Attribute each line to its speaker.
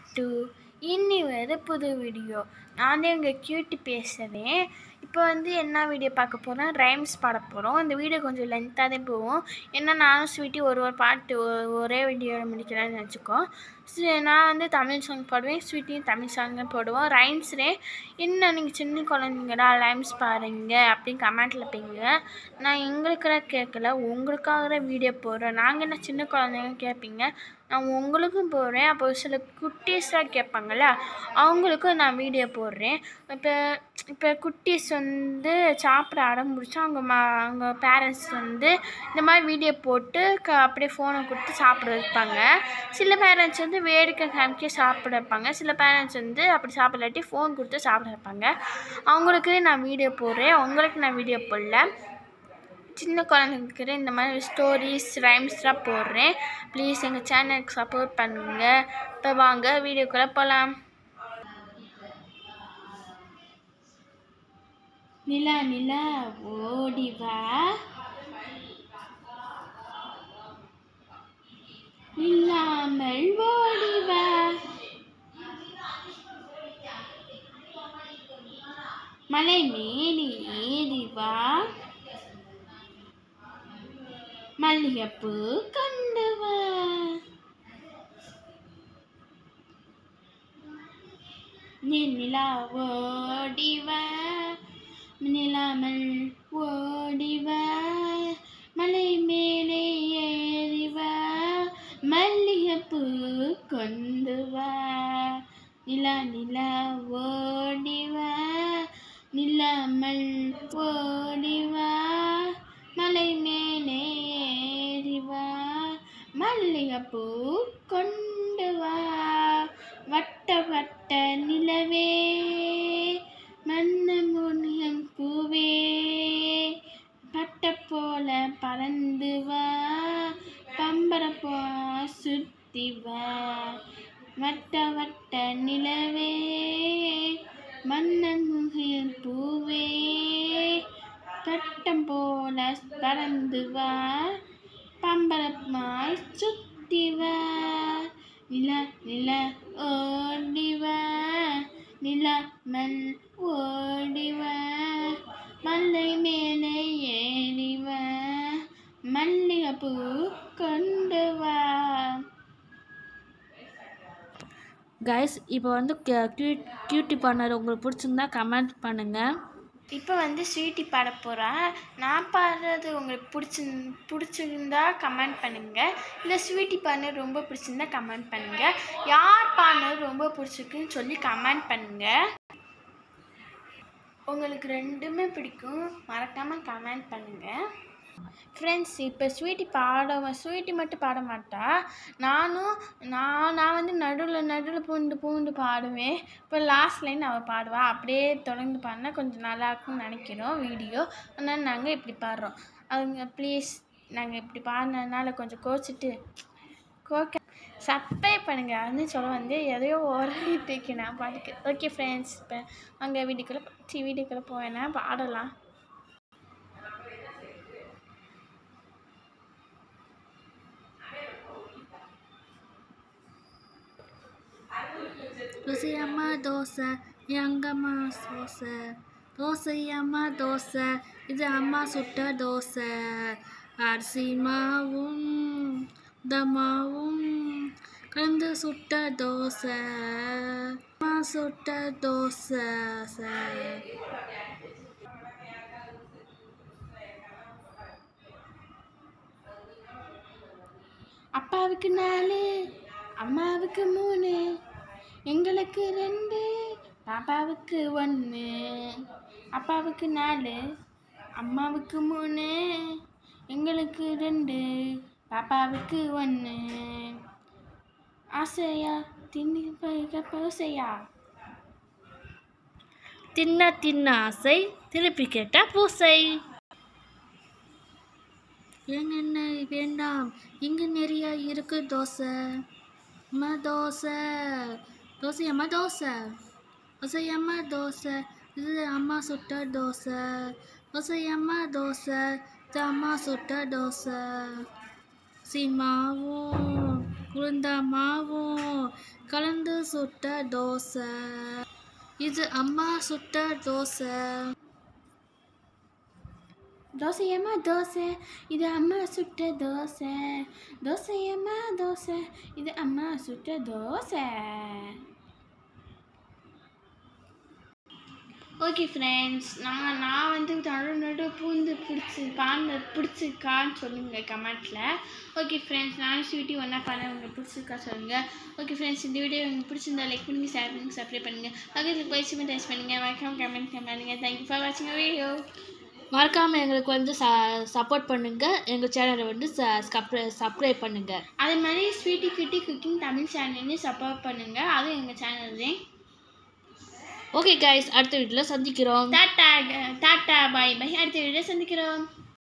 Speaker 1: to இன்னி ஒரு புது வீடியோ நான் தான் எங்கள் கியூட்டி பேசுகிறேன் இப்போ வந்து என்ன வீடியோ பார்க்க போகிறோம் ரைம்ஸ் பாட போகிறோம் இந்த வீடியோ கொஞ்சம் லென்த்தாக தான் போகும் ஏன்னா நானும் ஸ்வீட்டி ஒரு ஒரு பாட்டு ஒ- ஒரே வீடியோவில் முடிக்கிறேன்னு நினச்சிக்கோ சரி, நான் வந்து தமிழ் சாங் பாடுவேன் ஸ்வீட்டியும் தமிழ் சாங் தான் போடுவோம் ரைம்ஸ்லே என்ன நீங்கள் சின்ன குழந்தைங்கடா ரைம்ஸ் பாருங்க அப்படின்னு கமெண்ட்டில் போங்க நான் எங்களுக்கெல்லாம் கேட்கல உங்களுக்காக தான் வீடியோ போடுறேன் நாங்கள் என்ன சின்ன குழந்தைங்க கேட்பீங்க நான் உங்களுக்கும் போடுறேன் அப்போ சில குட்டீஸ்லாம் கேட்பாங்கள்ல அவங்களுக்கும் நான் வீடியோ போடுறேன் இப்போ இப்போ குட்டீஸ் வந்து சாப்பிட அடம் பிடிச்சா அவங்க மா அவங்க பேரண்ட்ஸ் வந்து இந்த மாதிரி வீடியோ போட்டு க அப்படியே ஃபோனை கொடுத்து சாப்பிட வைப்பாங்க சில பேரண்ட்ஸ் வந்து வேடிக்கை காமிக்க சாப்பிட வைப்பாங்க சில பேரண்ட்ஸ் வந்து அப்படி சாப்பிடாட்டி ஃபோன் கொடுத்து சாப்பிட வைப்பாங்க அவங்களுக்கு நான் வீடியோ போடுறேன் உங்களுக்கு நான் வீடியோ போடல சின்ன குழந்தைங்களுக்கு இந்த மாதிரி ஸ்டோரிஸ் ரைம்ஸ்லாம் போடுறேன் ப்ளீஸ் எங்கள் சேனலுக்கு சப்போர்ட் பண்ணுங்கள் இப்போ வாங்க வீடியோக்குள்ளே போகலாம் நிலா நிலா ஓடி வா இல்லாமல் ஓடி வா மலை மேலே ஏறி வா மல்லிகைப்பூ கொண்டு வா நீ நிலா ஓடி வா நிலாமல் ஓடி வா மலை மேலே ஏறி வா மல்லிகைப்பூ கொண்டு வா நிலா நிலா ஓடி வா நிலாமல் ஓடி வா மலை மேலே ஏறி வா மல்லிகைப்பூ கொண்டு வா வட்ட வட்ட நிலவே மன்ன முனியம் பூவே பட்ட போல பறந்து வா பம்பர போ சுத்தி வா வட்ட வட்ட நிலவே மன்னன் முகில் பூவே பட்டம் போல பறந்து வா பம்பரமாய் சுத்தி வா நில நில ஓடி வா நில மல் ஓடி வா மல்லை மேலே ஏறி வா மல்லிகைப்பூ கொண்டு வா
Speaker 2: கைஸ் இப்போ வந்து க்யூட் கியூட்டி பண்ணர் உங்களுக்கு பிடிச்சிருந்தா கமெண்ட் பண்ணுங்கள்
Speaker 1: இப்போ வந்து ஸ்வீட்டி பாட போகிறா நான் பாடுறது உங்களுக்கு பிடிச்சி பிடிச்சிருந்தா கமெண்ட் பண்ணுங்கள் இல்லை ஸ்வீட்டி பாடினது ரொம்ப பிடிச்சிருந்தா கமெண்ட் பண்ணுங்கள் யார் பாடினது ரொம்ப பிடிச்சிருக்குன்னு சொல்லி கமெண்ட் பண்ணுங்கள் உங்களுக்கு ரெண்டுமே பிடிக்கும் மறக்காமல் கமெண்ட் பண்ணுங்கள் ஃப்ரெண்ட்ஸ் இப்போ ஸ்வீட்டி பாட ஸ்வீட்டி மட்டும் பாட மாட்டா நானும் நான் நான் வந்து நடுவில் நடுவில் பூண்டு பூண்டு பாடுவேன் இப்போ லாஸ்ட் லைன் அவள் பாடுவா அப்படியே தொடர்ந்து பாடினா கொஞ்சம் நல்லா இருக்கும்னு நினைக்கிறோம் வீடியோ அதனால் நாங்கள் இப்படி பாடுறோம் அவங்க ப்ளீஸ் நாங்கள் இப்படி பாடினதுனால கொஞ்சம் கோச்சிட்டு கோக்க சப்ஸ்கிரைப் பண்ணுங்க அதுன்னு சொல்ல வந்து எதையோ ஓடிட்டு இருக்கேன் நான் பாட்டுக்கு ஓகே ஃப்ரெண்ட்ஸ் இப்போ அங்கே வீட்டுக்குள்ளே சி வீட்டுக்குள்ளே போவேன்னா பாடலாம்
Speaker 2: ருசியம்மா தோசை எங்கம்மா தோசை தோசையம்மா தோசை இது அம்மா சுட்ட தோசை அரிசி மாவும் தமாவும் கலந்து சுட்ட தோசை அம்மா சுட்ட தோசை
Speaker 1: அப்பாவுக்கு நாலு அம்மாவுக்கு மூணு எங்களுக்கு ரெண்டு பாப்பாவுக்கு ஒன்று அப்பாவுக்கு நாலு அம்மாவுக்கு மூணு எங்களுக்கு ரெண்டு பாப்பாவுக்கு ஒன்று ஆசையா தின்னு போய்க்க போசையா
Speaker 2: தின்ன தின்ன ஆசை திருப்பி கேட்டா பூசை ஏங்க என்ன வேண்டாம் இங்கு நிறைய இருக்கு தோசை அம்மா தோசை தோசை அம்மா தோசை தோசை அம்மா தோசை இது அம்மா சுட்ட தோசை தோசை அம்மா தோசை இது அம்மா சுட்ட தோசை சீமாவும் உளுந்த மாவும் கலந்து சுட்ட தோசை இது அம்மா சுட்ட தோசை
Speaker 1: தோசையம்மா தோசை இது அம்மா சுட்ட தோசை தோசையம்மா தோசை இது அம்மா சுட்ட தோசை ஓகே ஃப்ரெண்ட்ஸ் நான் நான் வந்து நடு நடு பூந்து பிடிச்சி பாந்து பிடிச்சிருக்கான்னு சொல்லுங்கள் கமெண்ட்டில் ஓகே ஃப்ரெண்ட்ஸ் நானும் ஸ்வீட்டி ஒன்றா பண்ண உங்களுக்கு பிடிச்சிருக்கா சொல்லுங்கள் ஓகே ஃப்ரெண்ட்ஸ் இந்த வீடியோ உங்களுக்கு பிடிச்சிருந்தா லைக் பண்ணுங்கள் ஷேர் பண்ணுங்கள் சப்ஸ்கிரைப் பண்ணுங்கள் பக்கத்துக்கு போய் டேஸ்ட் பண்ணுங்கள் மறக்காம கமெண்ட் பண்ணுங்கள் தேங்க்யூ ஃபார் வாட்சிங் வீடியோ
Speaker 2: மறக்காமல் எங்களுக்கு வந்து ச சப்போர்ட் பண்ணுங்கள் எங்கள் சேனலை வந்து சப்ஸ்கிரைப் பண்ணுங்கள்
Speaker 1: அதே மாதிரி ஸ்வீட்டி கிட்டி குக்கிங் தமிழ் சேனல்லையும் சப்போர்ட் பண்ணுங்கள் அதுவும் எங்கள் சேனல் தான்
Speaker 2: ஓகே கைஸ் அடுத்த வீட்டில் சந்திக்கிறோம்
Speaker 1: டாட்டா டாட்டா பாய் பாய் அடுத்த வீடியோ சந்திக்கிறோம்